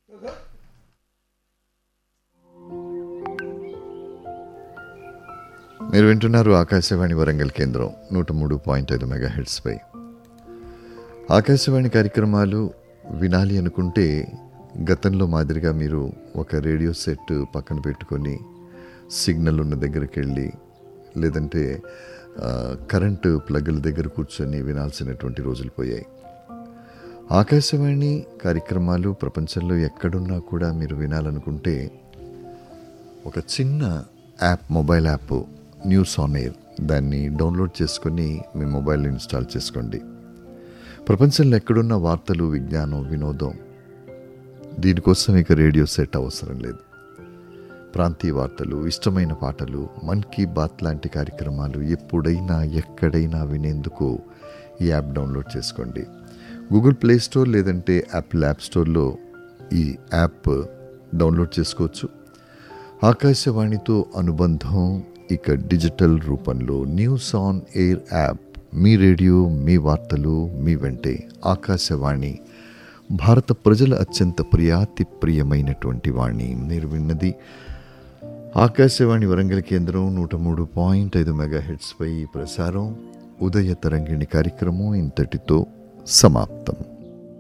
మీరు వింటున్నారు ఆకాశవాణి వరంగల్ కేంద్రం నూట మూడు పాయింట్ ఐదు మెగా హెడ్స్పై ఆకాశవాణి కార్యక్రమాలు వినాలి అనుకుంటే గతంలో మాదిరిగా మీరు ఒక రేడియో సెట్ పక్కన పెట్టుకొని సిగ్నల్ ఉన్న దగ్గరికి వెళ్ళి లేదంటే ఆ, కరెంటు ప్లగ్ల దగ్గర కూర్చొని వినాల్సినటువంటి రోజులు పోయాయి ఆకాశవాణి కార్యక్రమాలు ప్రపంచంలో ఎక్కడున్నా కూడా మీరు వినాలనుకుంటే ఒక చిన్న app mobile app news on air దాన్ని డౌన్లోడ్ చేసుకొని మీ మొబైల్ ఇన్స్టాల్ చేసుకోండి ప్రపంచంలో ఎక్కడున్న వార్తలు విజ్ఞానం వినోదం దీనికోసం ఇక రేడియో సెట్ అవసరం లేదు ప్రాంతీయ వార్తలు ఇష్టమైన పాటలు మన్ కీ బాత్ లాంటి కార్యక్రమాలు ఎప్పుడైనా ఎక్కడైనా వినేందుకు ఈ యాప్ డౌన్లోడ్ చేసుకోండి గూగుల్ ప్లే స్టోర్ లేదంటే యాపిల్ యాప్ స్టోర్లో ఈ యాప్ డౌన్లోడ్ చేసుకోవచ్చు ఆకాశవాణితో అనుబంధం ఇక డిజిటల్ రూపంలో న్యూస్ ఆన్ ఎయిర్ యాప్ మీ రేడియో మీ వార్తలు మీ వెంటే ఆకాశవాణి భారత ప్రజల అత్యంత ప్రియాతి ప్రియమైనటువంటి వాణి మీరు విన్నది ఆకాశవాణి వరంగల్ కేంద్రం నూట మూడు పాయింట్ ఐదు మెగా హెడ్స్పై ఈ ప్రసారం ఉదయ తరంగిణి కార్యక్రమం ఇంతటితో సమాప్తం